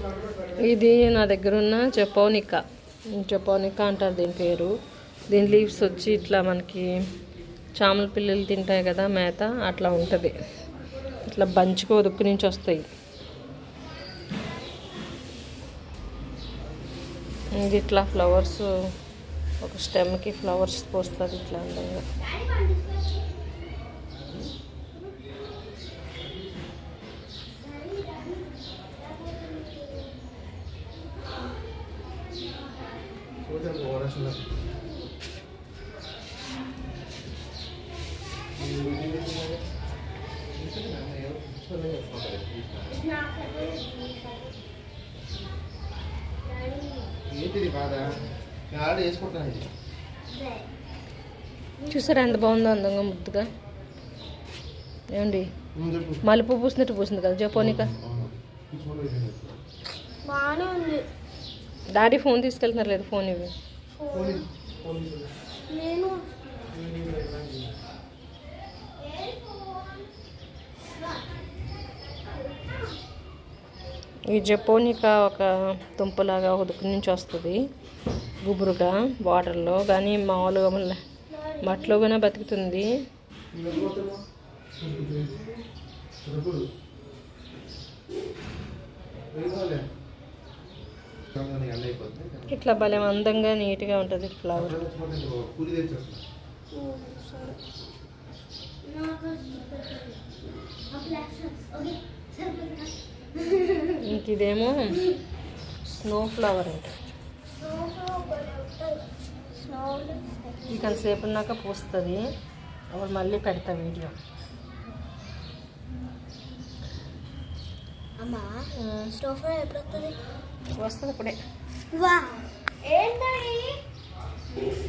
ఇది నా దగ్గర ఉన్న జపోనికా జపోనికా అంటారు దీని పేరు దీని లీవ్స్ వచ్చి ఇట్లా మనకి చామల పిల్లలు తింటాయి కదా మేత అట్లా ఉంటుంది ఇట్లా బంచుకు ఒదుక్కు నుంచి వస్తాయి ఇది ఇట్లా ఫ్లవర్స్ ఒక స్టెమ్కి ఫ్లవర్స్ పోస్తుంది ఇట్లా అందంగా ఏంటిది బాధ నేను ఆల్రెడీ వేసుకుంటాను ఇది చూసారా ఎంత బాగుందో అందంగా ముద్దుగా ఏమండి ముందు చెప్పు మల్లెపూ పూసినట్టు పూసింది కదా జపోనికా అవును. పిచ్చుకోండి ఇది. బాగానే ఉంది డాడీ ఫోన్ తీసుకెళ్తున్నారు లేదు ఫోన్ ఇవి ఫోన్ ఇది. ఫోన్ ఇది. నేను ఈ జపోనికా ఒక తుంపలాగా ఉదుకు నుంచి వస్తుంది గుబురుగా వాటర్లో కానీ మామూలుగా మళ్ళీ మట్టిలోగానే బతుకుతుంది నువ్వు ఎప్పుడు పోతావు? ఎప్పుడు? వెళ్ళిపోలే. నీకు అన్నీ అయిపోతుంది. ఇట్లా భలే అందంగా నీట్గా ఉంటుంది ఫ్లవర్ అక్కడ తెచ్చిపోతే ఇంకో పూరి తెచ్చేస్తా. సరే నాకు ఓకే సరిపోతుందా ఇంక ఇదేమో స్నో ఫ్లవర్ అంట ఇది కొంతసేపు ఉన్నాక పూస్తుంది అప్పుడు మళ్ళీ పెడతా వీడియో అమ్మా స్టోవ్ ఎప్పుడు వస్తుంది వస్తుంది ఇప్పుడే వా ఏంటది